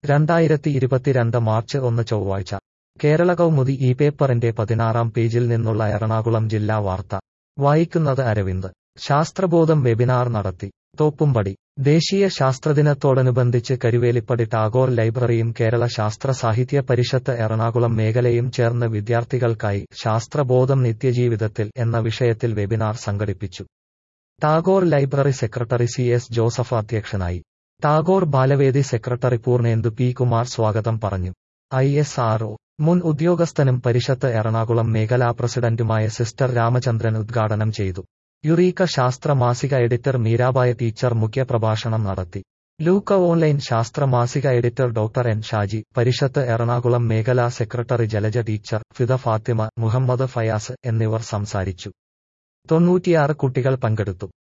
രണ്ടായിരത്തി ഇരുപത്തിരണ്ട് മാർച്ച് ഒന്ന് ചൊവ്വാഴ്ച കേരള കൗമുദി ഈ പേപ്പറിന്റെ പതിനാറാം പേജിൽ നിന്നുള്ള എറണാകുളം ജില്ലാ വാർത്ത വായിക്കുന്നത് അരവിന്ദ് ശാസ്ത്രബോധം വെബിനാർ നടത്തി തോപ്പുംപടി ദേശീയ ശാസ്ത്രദിനത്തോടനുബന്ധിച്ച് കരുവേലിപ്പടി ടാഗോർ ലൈബ്രറിയും കേരള ശാസ്ത്ര സാഹിത്യ പരിഷത്ത് എറണാകുളം മേഖലയും ചേർന്ന് വിദ്യാർത്ഥികൾക്കായി ശാസ്ത്രബോധം നിത്യജീവിതത്തിൽ എന്ന വിഷയത്തിൽ വെബിനാർ സംഘടിപ്പിച്ചു Tagore library secretary C S Joseph അധ്യക്ഷനായി ടാഗോർ ബാലവേദി സെക്രട്ടറി പൂർണേന്ദു പി കുമാർ സ്വാഗതം പറഞ്ഞു ഐ എസ് ആർഒ മുൻ ഉദ്യോഗസ്ഥനും പരിഷത്ത് എറണാകുളം മേഖലാ പ്രസിഡന്റുമായ സിസ്റ്റർ രാമചന്ദ്രൻ ഉദ്ഘാടനം ചെയ്തു യുറീക്ക ശാസ്ത്ര മാസിക എഡിറ്റർ മീരാബായ ടീച്ചർ മുഖ്യപ്രഭാഷണം നടത്തി ലൂക്ക ഓൺലൈൻ ശാസ്ത്ര മാസിക editor doctor N Shaji Parishad Ernakulam മേഖലാ സെക്രട്ടറി ജലജ ടീച്ചർ ഫിദ ഫാത്തിമ മുഹമ്മദ് ഫയാസ് എന്നിവർ സംസാരിച്ചു തൊണ്ണൂറ്റിയാറ് കുട്ടികൾ പങ്കെടുത്തു